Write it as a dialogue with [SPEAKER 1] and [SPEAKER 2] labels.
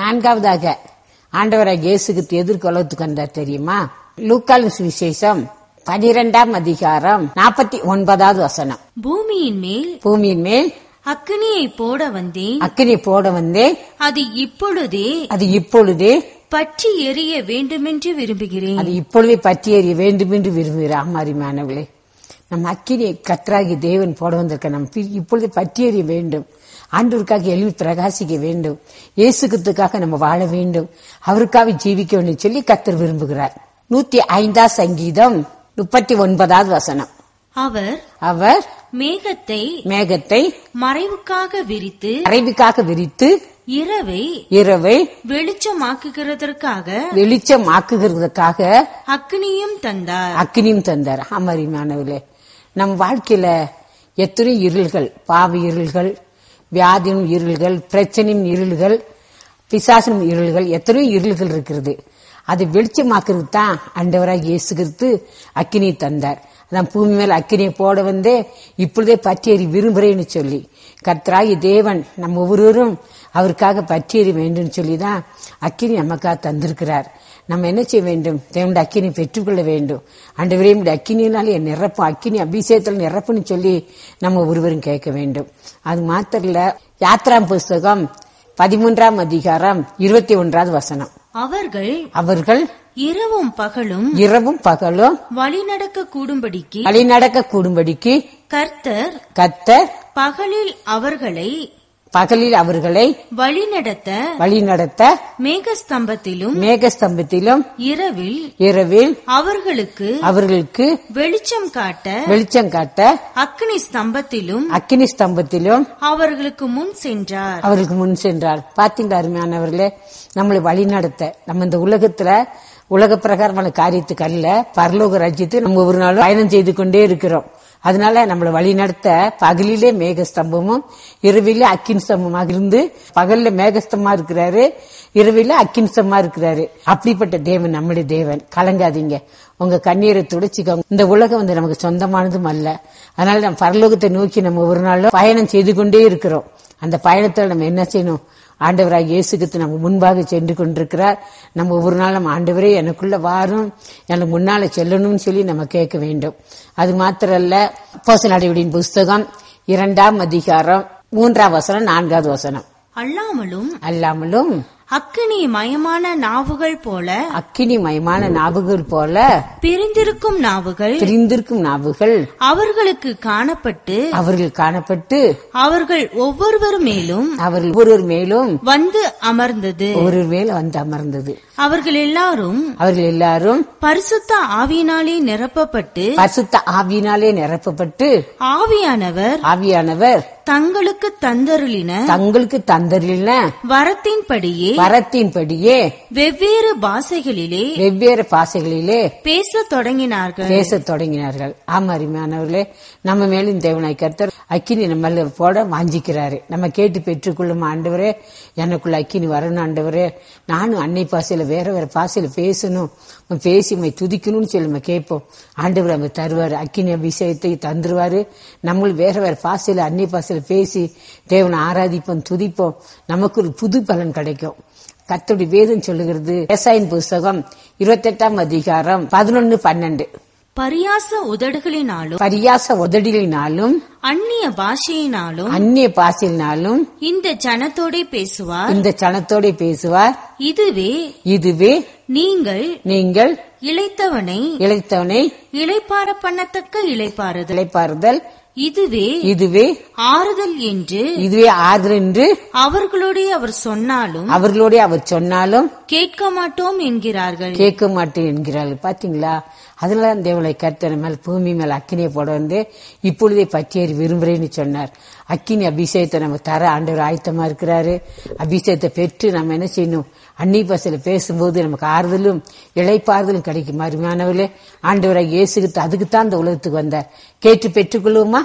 [SPEAKER 1] நான்காவதாக ஆண்டவராக இயேசுக்கு எதிர்கொள்ளத்துக்கு வந்தார் தெரியுமா லூக்கால் விசேஷம் பனிரெண்டாம் அதிகாரம் நாற்பத்தி ஒன்பதாவது வசனம்
[SPEAKER 2] பூமியின் மேல்
[SPEAKER 1] பூமியின் மேல்
[SPEAKER 2] அக்கினியை போட வந்தேன்
[SPEAKER 1] அக்கினி போட வந்தே
[SPEAKER 2] அது இப்பொழுதே
[SPEAKER 1] அது இப்பொழுதே
[SPEAKER 2] பற்றி எரிய வேண்டுமென்று விரும்புகிறேன்
[SPEAKER 1] அது இப்பொழுதே பற்றி எறிய வேண்டும் என்று விரும்புகிறார் ஆமாரிமானவர்களே நம் அக்கினி கற்றாகி தேவன் போட வந்திருக்க நம் பி- இப்பொழுது பற்றி எறிய வேண்டும் ஆண்டவருக்காக எழுவி பிரகாசிக்க வேண்டும் இயேசுக்கத்துக்காக நம்ம வாழ வேண்டும் அவருக்காக ஜீவிக்க வேண்டும் சொல்லி கத்தர் விரும்புகிறார் நூத்தி ஐந்தா சங்கீதம் முப்பத்தி ஒன்பதாவது வசனம்
[SPEAKER 2] அவர்
[SPEAKER 1] அவர்
[SPEAKER 2] மேகத்தை
[SPEAKER 1] மேகத்தை
[SPEAKER 2] மறைவுக்காக விரித்து
[SPEAKER 1] அறைவுக்காக விரித்து
[SPEAKER 2] இரவை
[SPEAKER 1] இரவை
[SPEAKER 2] வெளிச்சமாக்குகிறதற்காக
[SPEAKER 1] வெளிச்சமாக்குகிறதுக்காக
[SPEAKER 2] அக்னியும் தந்தார்
[SPEAKER 1] அக்கினியும் தந்தார் அமரிமானவர்களே நம் வாழ்க்கையில எத்தனை இருள்கள் பாவ இருள்கள் வியாதியும் இருள்கள் பிரச்சனையும் இருள்கள் பிசாசனும் இருள்கள் எத்தனையோ இருள்கள் இருக்கிறது அதை வெளிச்சமாக்குறது தான் அண்டவராக இயேசு கிறிஸ்து அக்கினி தந்தார் அதான் பூமி மேல அக்கினியை போட வந்தே இப்பொழுதே பற்றியறி விரும்புகிறேன்னு சொல்லி கர்த்தராகி தேவன் நம்ம ஒவ்வொருவரும் அவருக்காக பற்றியறி வேண்டும் சொல்லி தான் அக்கினி நமக்காக தந்திருக்கிறார் நம்ம என்ன செய்ய வேண்டும் தேவனுடைய அக்கினி பெற்றுக்கொள்ள வேண்டும் ஆண்டவரே உம்முடைய அக்கினியினாலே என் நிரப்பும் அக்கினி அபிஷேகத்தில் நிரப்புன்னு சொல்லி நம்ம ஒருவரும் கேட்க வேண்டும் அது மாத்திரம் இல்ல யாத்ராம் புஸ்தகம் பதிமூன்றாம் அதிகாரம் இருபத்தி ஒன்றாவது வசனம்
[SPEAKER 2] அவர்கள்
[SPEAKER 1] அவர்கள்
[SPEAKER 2] இரவும் பகலும்
[SPEAKER 1] இரவும் பகலும்
[SPEAKER 2] வழிநடக்க கூடும்படிக்கு
[SPEAKER 1] வழிநடக்க கூடும்படிக்கு
[SPEAKER 2] கர்த்தர்
[SPEAKER 1] கத்தர்
[SPEAKER 2] பகலில் அவர்களை
[SPEAKER 1] பகலில் அவர்களை
[SPEAKER 2] வழிநடத்த
[SPEAKER 1] வழிநடத்த
[SPEAKER 2] மேகஸ்தம்பத்திலும்
[SPEAKER 1] மேகஸ்தம்பத்திலும்
[SPEAKER 2] இரவில்
[SPEAKER 1] இரவில்
[SPEAKER 2] அவர்களுக்கு
[SPEAKER 1] அவர்களுக்கு
[SPEAKER 2] வெளிச்சம் காட்ட
[SPEAKER 1] வெளிச்சம் காட்ட
[SPEAKER 2] அக்னி ஸ்தம்பத்திலும்
[SPEAKER 1] அக்கினி ஸ்தம்பத்திலும்
[SPEAKER 2] அவர்களுக்கு முன் சென்றார்
[SPEAKER 1] அவர்களுக்கு முன் சென்றார் பாத்தீங்களா அருமையானவர்களே நம்மளை வழி நடத்த நம்ம இந்த உலகத்துல உலக பிரகாரமான காரியத்துக்கு அல்ல பரலோக ராஜ்யத்தை நம்ம ஒரு நாள் பயணம் செய்து கொண்டே இருக்கிறோம் அதனால நம்மளை வழி நடத்த பகலிலே மேகஸ்தம்பமும் இரவிலே அக்கின் ஸ்தம்பமாக இருந்து பகல்ல மேகஸ்தமா இருக்கிறாரு இரவில அக்கின் ஸ்தம்பமா இருக்கிறாரு அப்படிப்பட்ட தேவன் நம்முடைய தேவன் கலங்காதீங்க உங்க கண்ணீரை துடைச்சிக்கோங்க இந்த உலகம் வந்து நமக்கு சொந்தமானதும் அல்ல அதனால நம்ம பரலோகத்தை நோக்கி நம்ம ஒரு நாளும் பயணம் செய்து கொண்டே இருக்கிறோம் அந்த பயணத்துல நம்ம என்ன செய்யணும் ஆண்டவராக இயேசுக்கு நம்ம முன்பாக சென்று கொண்டிருக்கிறார் நம்ம ஒவ்வொரு நாள் நம்ம ஆண்டவரே எனக்குள்ள வாரும் எனக்கு முன்னால செல்லணும்னு சொல்லி நம்ம கேட்க வேண்டும் அது மாத்திரல்ல அப்போஸ்தலர் நடவடிக்கையின் புஸ்தகம் இரண்டாம் அதிகாரம் மூன்றாம் வசனம் நான்காவது வசனம்
[SPEAKER 2] அல்லாமலும்
[SPEAKER 1] அல்லாமலும்
[SPEAKER 2] அக்கினி மயமான நாவுகள் போல
[SPEAKER 1] அக்கினி மயமான நாவுகள் போல
[SPEAKER 2] பிரிந்திருக்கும் நாவுகள்
[SPEAKER 1] பிரிந்திருக்கும் நாவுகள்
[SPEAKER 2] அவர்களுக்கு காணப்பட்டு
[SPEAKER 1] அவர்கள் காணப்பட்டு
[SPEAKER 2] அவர்கள் ஒவ்வொருவர் மேலும்
[SPEAKER 1] அவர்கள் ஒருவர் மேலும்
[SPEAKER 2] வந்து அமர்ந்தது
[SPEAKER 1] ஒரு மேல வந்து அமர்ந்தது
[SPEAKER 2] அவர்கள் எல்லாரும்
[SPEAKER 1] அவர்கள் எல்லாரும்
[SPEAKER 2] பரிசுத்த ஆவியினாலே நிரப்பப்பட்டு
[SPEAKER 1] பரிசுத்த ஆவியினாலே நிரப்பப்பட்டு
[SPEAKER 2] ஆவியானவர்
[SPEAKER 1] ஆவியானவர்
[SPEAKER 2] தங்களுக்கு தந்தருளின
[SPEAKER 1] தங்களுக்கு தந்தரின
[SPEAKER 2] வரத்தின்படியே
[SPEAKER 1] வரத்தின்படியே
[SPEAKER 2] வெவ்வேறு பாஷைகளிலே
[SPEAKER 1] வெவ்வேறு பாசைகளிலே
[SPEAKER 2] பேசத் தொடங்கினார்கள்
[SPEAKER 1] பேசத் தொடங்கினார்கள் ஆமா அருமையானவர்களே நம்ம மேலும் தேவனாய் கர்த்தர் அக்கினி நம்ம போட வாஞ்சிக்கிறாரு நம்ம கேட்டு பெற்றுக்கொள்ளும் ஆண்டவரே எனக்குள்ள அக்கினி வரணும் ஆண்டவரே நானும் அன்னை பாசையில வேற வேற பாசையில பேசணும் உம் பேசி உம்மை துதிக்கணும்னு சொல்லி நம்ம கேட்போம் ஆண்டவர் நம்ம தருவாரு அக்கினி அபிஷேகத்தை தந்துருவாரு நம்மளும் வேற வேற பாசையில அன்னை பாசையில பேசி தேவனை ஆராதிப்போம் துதிப்போம் நமக்கு ஒரு புது பலன் கிடைக்கும் கர்த்தருடைய வேதம் சொல்லுகிறது விவசாயின் புஸ்தகம் இருபத்தெட்டாம் அதிகாரம் பதினொன்னு பன்னெண்டு
[SPEAKER 2] பரியாச உதடுகளினாலும்
[SPEAKER 1] பரியாச உதடிகளினாலும்
[SPEAKER 2] அந்நிய பாஷையினாலும்
[SPEAKER 1] அந்நிய பாசையினாலும்
[SPEAKER 2] இந்த ஜனத்தோடே பேசுவார்
[SPEAKER 1] இந்த சனத்தோட பேசுவார்
[SPEAKER 2] இதுவே
[SPEAKER 1] இதுவே
[SPEAKER 2] நீங்கள்
[SPEAKER 1] நீங்கள்
[SPEAKER 2] இளைத்தவனை
[SPEAKER 1] இழைத்தவனை
[SPEAKER 2] இளைப்பார பண்ணத்தக்க இளைப்பாறுதல்
[SPEAKER 1] இழைப்பாறுதல்
[SPEAKER 2] இதுவே
[SPEAKER 1] இதுவே
[SPEAKER 2] ஆறுதல் என்று
[SPEAKER 1] இதுவே ஆறுதல் என்று
[SPEAKER 2] அவர்களுடைய அவர் சொன்னாலும்
[SPEAKER 1] அவர்களோட அவர் சொன்னாலும்
[SPEAKER 2] கேட்க மாட்டோம் என்கிறார்கள்
[SPEAKER 1] கேட்க மாட்டேன் என்கிறார்கள் பாத்தீங்களா அதனால தான் தேவனை கர்த்தர் மேல் பூமி மேல் அக்கினியை போட வந்து இப்பொழுதே பற்றியேறி விரும்புறேன்னு சொன்னார் அக்கினி அபிஷேகத்தை நம்ம தர ஆண்டவர் ஆயத்தமா இருக்கிறாரு அபிஷேகத்தை பெற்று நம்ம என்ன செய்யணும் அன்னி பசல பேசும்போது நமக்கு ஆறுதலும் இழைப்பாறுதலும் கிடைக்கும் அருமையானவர்களே ஆண்டவராக இயேசுகிட்டு அதுக்கு தான் இந்த உலகத்துக்கு வந்தார் கேட்டு பெற்றுக்கொள்வோமா